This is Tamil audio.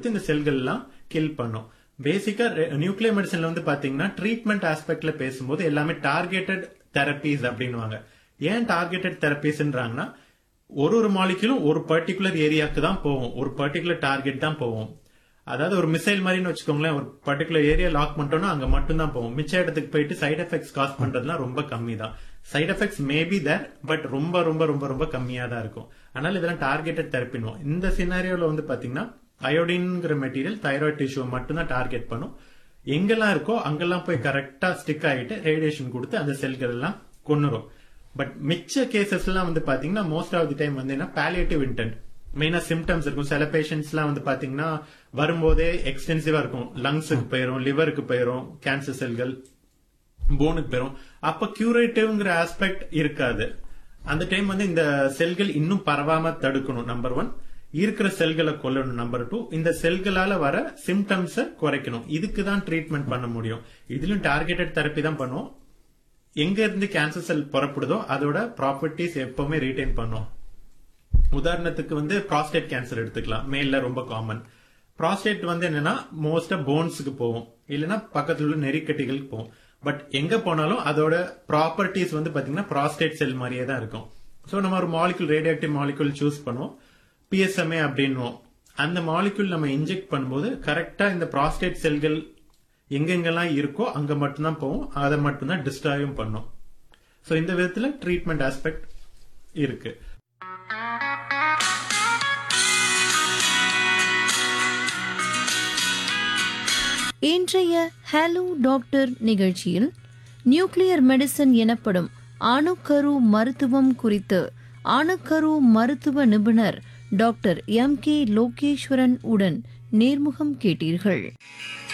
கொடுத்து இந்த செல்கள் எல்லாம் கில் பண்ணும் பேசிக்கா நியூக்ளியர் மெடிசன்ல வந்து பாத்தீங்கன்னா ட்ரீட்மெண்ட் ஆஸ்பெக்ட்ல பேசும்போது எல்லாமே டார்கெட்டட் தெரப்பீஸ் அப்படின்னுவாங்க ஏன் டார்கெட்டட் தெரப்பீஸ்ன்றாங்கன்னா ஒரு ஒரு மாலிகுலும் ஒரு பர்டிகுலர் ஏரியாவுக்கு தான் போகும் ஒரு பர்டிகுலர் டார்கெட் தான் போகும் அதாவது ஒரு மிசைல் மாதிரின்னு வச்சுக்கோங்களேன் ஒரு பர்டிகுலர் ஏரியா லாக் பண்ணிட்டோம்னா அங்க மட்டும் தான் போகும் மிச்ச இடத்துக்கு போயிட்டு சைடு எஃபெக்ட்ஸ் காஸ் பண்றதுலாம் ரொம்ப கம்மி தான் side effects maybe there but ரொம்ப ரொம்ப ரொம்ப ரொம்ப கம்மியா தான் இருக்கும் அதனால இதெல்லாம் டார்கெட்டட் தெரப்பினுவோம் இந்த சினாரியோல வந்து பாத்தீங்கன்னா அயோடின்ங்கிற மெட்டீரியல் தைராய்டு டிஷ்யூ மட்டும் தான் டார்கெட் பண்ணும் எங்கெல்லாம் இருக்கோ அங்கெல்லாம் போய் கரெக்டா ஸ்டிக் ஆகிட்டு ரேடியேஷன் கொடுத்து அந்த செல்கள் எல்லாம் கொன்னுரும் பட் மிச்ச கேசஸ் எல்லாம் வந்து பாத்தீங்கன்னா மோஸ்ட் ஆஃப் தி டைம் வந்து என்ன பாலியேட்டிவ் இன்டென்ட் மெயினா சிம்டம்ஸ் இருக்கும் சில பேஷண்ட்ஸ் எல்லாம் வந்து பாத்தீங்கன்னா வரும்போதே எக்ஸ்டென்சிவா இருக்கும் லங்ஸுக்கு போயிரும் லிவருக்கு போயிரும் கேன்சர் செல்கள் போனுக்கு போயிரும் அப்ப கியூரேட்டிவ்ங்கிற ஆஸ்பெக்ட் இருக்காது அந்த டைம் வந்து இந்த செல்கள் இன்னும் பரவாம தடுக்கணும் நம்பர் ஒன் இருக்கிற செல்களை கொல்லணும் நம்பர் டூ இந்த செல்களால வர சிம்டம்ஸ குறைக்கணும் இதுக்கு தான் ட்ரீட்மெண்ட் பண்ண முடியும் இதுலயும் டார்கெட்டட் தெரப்பி தான் பண்ணுவோம் எங்க இருந்து கேன்சர் செல் புறப்படுதோ அதோட ப்ராப்பர்ட்டிஸ் எப்பவுமே ரீடைன் பண்ணும் உதாரணத்துக்கு வந்து ப்ராஸ்டேட் கேன்சர் எடுத்துக்கலாம் மேல்ல ரொம்ப காமன் ப்ராஸ்டேட் வந்து என்னன்னா மோஸ்டா போன்ஸுக்கு போகும் இல்லைன்னா பக்கத்துல உள்ள நெறிக்கட்டிகளுக்கு போகும் பட் எங்க போனாலும் அதோட ப்ராப்பர்ட்டிஸ் வந்து பாத்தீங்கன்னா ப்ராஸ்டேட் செல் மாதிரியே தான் இருக்கும் ஸோ நம்ம ஒரு molecule radioactive molecule choose பண்ணுவோம் பிஎஸ்எம்ஏ அப்படின்னுவோம் அந்த மாலிகுல் நம்ம இன்ஜெக்ட் பண்ணும்போது கரெக்டா இந்த ப்ராஸ்டேட் செல்கள் எங்கெங்கெல்லாம் இருக்கோ அங்க மட்டும்தான் போகும் அதை மட்டும்தான் டிஸ்ட்ராயும் பண்ணும் ஸோ இந்த விதத்துல ட்ரீட்மெண்ட் ஆஸ்பெக்ட் இருக்கு இன்றைய ஹலோ டாக்டர் நிகழ்ச்சியில் நியூக்ளியர் மெடிசன் எனப்படும் அணுக்கரு மருத்துவம் குறித்து அணுக்கரு மருத்துவ நிபுணர் டாக்டர் எம் கே லோகேஸ்வரன் உடன் நேர்முகம் கேட்டீர்கள்